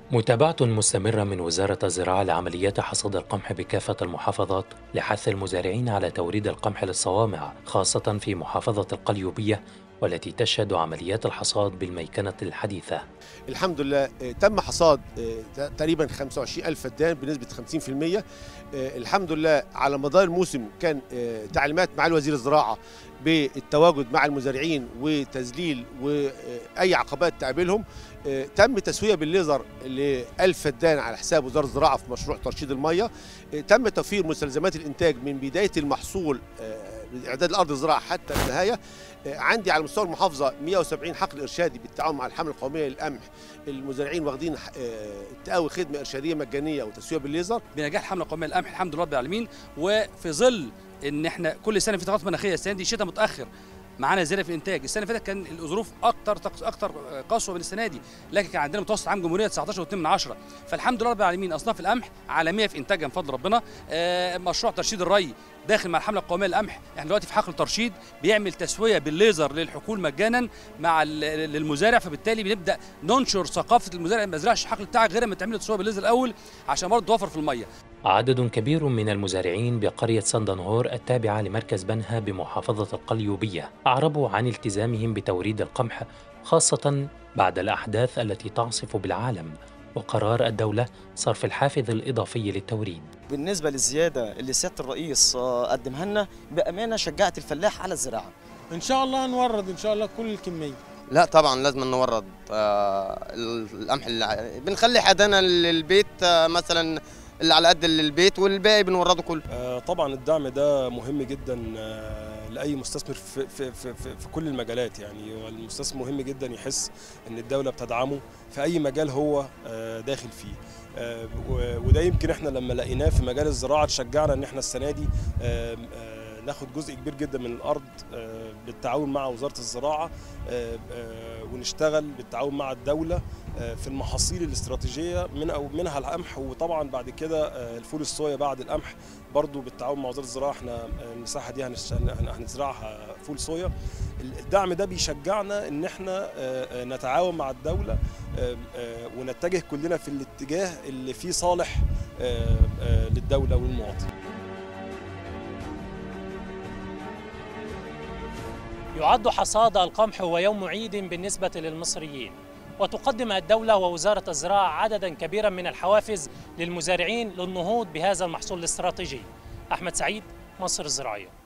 متابعة مستمرة من وزارة الزراعة لعمليات حصاد القمح بكافة المحافظات لحث المزارعين على توريد القمح للصوامع خاصة في محافظة القليوبية والتي تشهد عمليات الحصاد بالميكنة الحديثة الحمد لله آه، تم حصاد آه، تقريبا 25 ألف فدان بنسبة 50% آه، الحمد لله على مدار الموسم كان آه، تعليمات مع وزير الزراعة بالتواجد مع المزارعين وتذليل وأي عقبات تقابلهم آه، تم تسوية بالليزر ل 1000 فدان على حساب وزارة الزراعة في مشروع ترشيد المية آه، تم توفير مستلزمات الإنتاج من بداية المحصول آه، إعداد الأرض الزراعة حتى النهاية آه، عندي على مستوى المحافظة 170 حقل إرشادي بالتعاون مع الحملة القومية للقمح المزارعين واخدين آه، التقاوي خدمة إرشادية مجانية وتسوية بالليزر بنجاح الحمله القوميه للقمح الحمد لله رب العالمين وفي ظل ان احنا كل سنه في تغيرات مناخيه السنه دي شتاء متاخر معانا زياده في الانتاج السنه اللي فاتت كان الظروف اكتر اكتر قسوه من السنه دي لكن كان عندنا متوسط عام جمهوريه 19.2 من عشرة فالحمد لله رب العالمين اصناف القمح عالميه في انتاجها من فضل ربنا آه، مشروع ترشيد الري داخل مع الحمله القوميه للقمح احنا دلوقتي في حقل ترشيد بيعمل تسويه بالليزر للحقول مجانا مع ال- للمزارع فبالتالي بنبدا ننشر ثقافه المزارع ما يزرعش الحقل بتاعك غير ما تعمل تسويه بالليزر الاول عشان برضه توفر في الميه عدد كبير من المزارعين بقرية سندنهور التابعة لمركز بنها بمحافظة القليوبية أعربوا عن التزامهم بتوريد القمح خاصة بعد الأحداث التي تعصف بالعالم وقرار الدولة صرف الحافز الإضافي للتوريد بالنسبة للزيادة اللي سيادة الرئيس آه، قدمها لنا بأمانة شجعت الفلاح على الزراعة ان شاء الله نورد ان شاء الله كل الكميه لا طبعا لازم نورد آه، القمح اللي ع- بنخلي حدانا للبيت آه، مثلا اللي على قد البيت والباقي بنورده كله آه، طبعا الدعم ده مهم جدا آه، لاي مستثمر في في في في في كل المجالات يعني والمستثمر مهم جدا يحس ان الدوله بتدعمه في اي مجال هو آه، داخل فيه آه، و- وده يمكن احنا لما لقيناه في مجال الزراعه تشجعنا ان احنا السنه دي آه، آه، ناخد جزء كبير جدا من الارض آه، بالتعاون مع وزاره الزراعه آه، آه، ونشتغل بالتعاون مع الدوله آه، في المحاصيل الاستراتيجيه من او منها القمح وطبعا بعد كده آه، الفول الصويا بعد القمح برضو بالتعاون مع وزاره الزراعه احنا آه، المساحه دي هنش- هن- هنزرعها فول صويا الدعم ده بيشجعنا ان احنا آه، آه، نتعاون مع الدوله آه، آه، ونتجه كلنا في الاتجاه اللي فيه صالح آه، آه، للدوله والمواطن يعد حصاد القمح هو يوم عيد بالنسبة للمصريين وتقدم الدولة ووزارة الزراعة عددا كبيرا من الحوافز للمزارعين للنهوض بهذا المحصول الاستراتيجي أحمد سعيد مصر الزراعية